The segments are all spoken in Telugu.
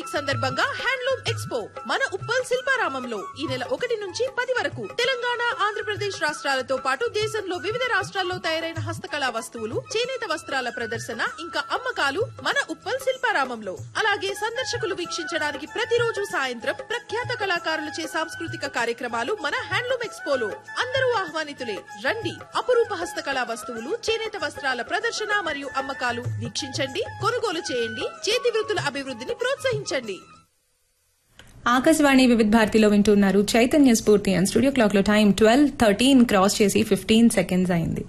వీక్ సందర్భంగా హ్యాండ్లూమ్ ఎక్స్పో మన ఉప్పల్ శిల్పారామంలో ఈ నెల ఒకటి నుంచి పది వరకు తెలంగాణ ఆంధ్రప్రదేశ్ రాష్ట్రాలతో పాటు దేశంలో వివిధ రాష్ట్రాల్లో తయారైన హస్తకళా వస్తువులు చేనేత వస్త్రాల ప్రదర్శన ఇంకా అమ్మకాలు మన ఉప్పల్ శిల్పారామంలో అలాగే సందర్శకులు వీక్షించడానికి ప్రతిరోజు సాయంత్రం ప్రఖ్యాత కళాకారులచే సాంస్కృతిక కార్యక్రమాలు మన హ్యాండ్లూమ్ ఎక్స్పోలో అందరూ ఆహ్వానితులే రండి అపురూప హస్తకళా వస్తువులు చేనేత వస్త్రాల ప్రదర్శన మరియు అమ్మకాలు వీక్షించండి కొనుగోలు చేయండి చేతి వృత్తుల అభివృద్ధిని ప్రోత్సహించండి ఆకాశవాణి వివిధ భారతిలో వింటున్నారు Chaitanya Spoorthi and studio clock లో టైం ట్వెల్వ్ థర్టీన్ క్రాస్ చేసి ఫిఫ్టీన్ సెకండ్స్ అయింది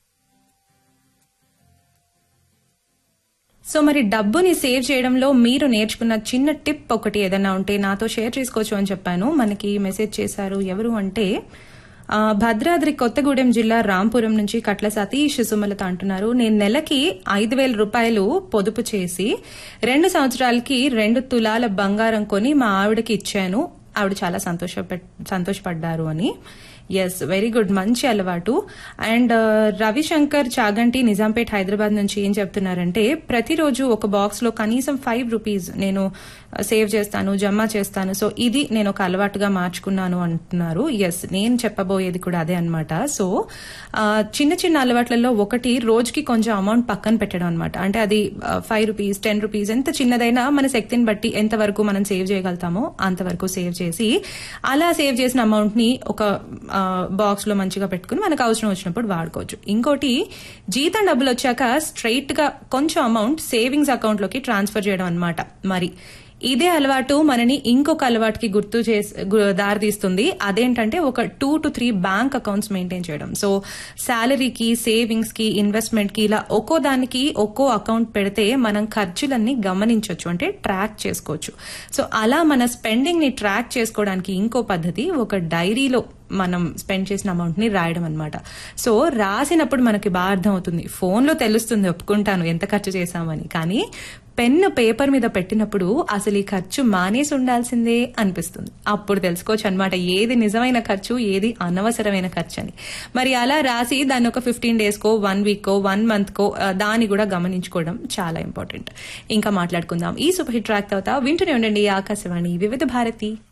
సో మరి డబ్బుని సేవ్ చేయడంలో మీరు నేర్చుకున్న చిన్న టిప్ ఒకటి ఏదైనా ఉంటే నాతో షేర్ చేసుకోవచ్చు అని చెప్పాను మనకి మెసేజ్ చేశారు ఎవరు అంటే ఆ, భద్రాద్రి కొత్తగూడెం జిల్లా రాంపురం నుంచి కట్ల సతీష్ సుమలత అంటున్నారు నేను నెలకి ఐదు వేల రూపాయలు పొదుపు చేసి రెండు సంవత్సరాలకి రెండు తులాల బంగారం కొని మా ఆవిడకి ఇచ్చాను ఆవిడ చాలా సంతోష సంతోషపడ్డారు అని ఎస్ వెరీ గుడ్ మంచి అలవాటు అండ్ రవిశంకర్ చాగంటి నిజాంపేట్ హైదరాబాద్ నుంచి ఏం చెప్తున్నారంటే ప్రతిరోజు ఒక బాక్స్ లో కనీసం ఫైవ్ రూపీస్ నేను సేవ్ చేస్తాను జమ చేస్తాను సో ఇది నేను ఒక అలవాటుగా మార్చుకున్నాను అంటున్నారు ఎస్ నేను చెప్పబోయేది కూడా అదే అనమాట సో ఆ, చిన్న చిన్న అలవాట్లలో ఒకటి రోజుకి కొంచెం అమౌంట్ పక్కన పెట్టడం అనమాట అంటే అది ఫైవ్ రూపీస్ టెన్ రూపీస్ ఎంత చిన్నదైనా మన శక్తిని బట్టి ఎంతవరకు మనం సేవ్ చేయగలుగుతామో అంతవరకు సేవ్ చేసి అలా సేవ్ చేసిన అమౌంట్ ని ఒక బాక్స్ లో మంచిగా పెట్టుకుని మనకు అవసరం వచ్చినప్పుడు వాడుకోవచ్చు ఇంకోటి జీతం డబ్బులు వచ్చాక స్ట్రైట్ గా కొంచెం అమౌంట్ సేవింగ్స్ అకౌంట్ లోకి ట్రాన్స్ఫర్ చేయడం అన్నమాట మరి ఇదే అలవాటు మనని ఇంకొక అలవాటుకి గుర్తు చేసి గు- దారితీస్తుంది అదేంటంటే ఒక two to three bank accounts maintain చేయడం సో శాలరీకి సేవింగ్స్ కి ఇన్వెస్ట్మెంట్ కి ఇలా ఒక్కో దానికి ఒక్కో అకౌంట్ పెడితే మనం ఖర్చులన్నీ గమనించవచ్చు అంటే ట్రాక్ చేసుకోవచ్చు సో అలా మన స్పెండింగ్ ని ట్రాక్ చేసుకోవడానికి ఇంకో పద్ధతి ఒక డైరీలో మనం స్పెండ్ చేసిన అమౌంట్ ని రాయడం అనమాట సో రాసినప్పుడు మనకి బాగా అర్థం అవుతుంది ఫోన్ లో తెలుస్తుంది ఒప్పుకుంటాను ఎంత ఖర్చు చేశామని కానీ పెన్ను పేపర్ మీద పెట్టినప్పుడు అసలు ఈ ఖర్చు మానేసి ఉండాల్సిందే అనిపిస్తుంది అప్పుడు తెలుసుకోవచ్చు అనమాట ఏది నిజమైన ఖర్చు ఏది అనవసరమైన ఖర్చు అని మరి అలా రాసి దాన్ని ఒక ఫిఫ్టీన్ డేస్ కో వన్ వీక్ కో వన్ మంత్ కో ఆ, దాన్ని కూడా గమనించుకోవడం చాలా ఇంపార్టెంట్ ఇంకా మాట్లాడుకుందాం ఈ సూపర్ హిట్ ట్రాక్ తర్వాత వింటూనే ఉండండి ఆకాశవాణి వివిధ భారతి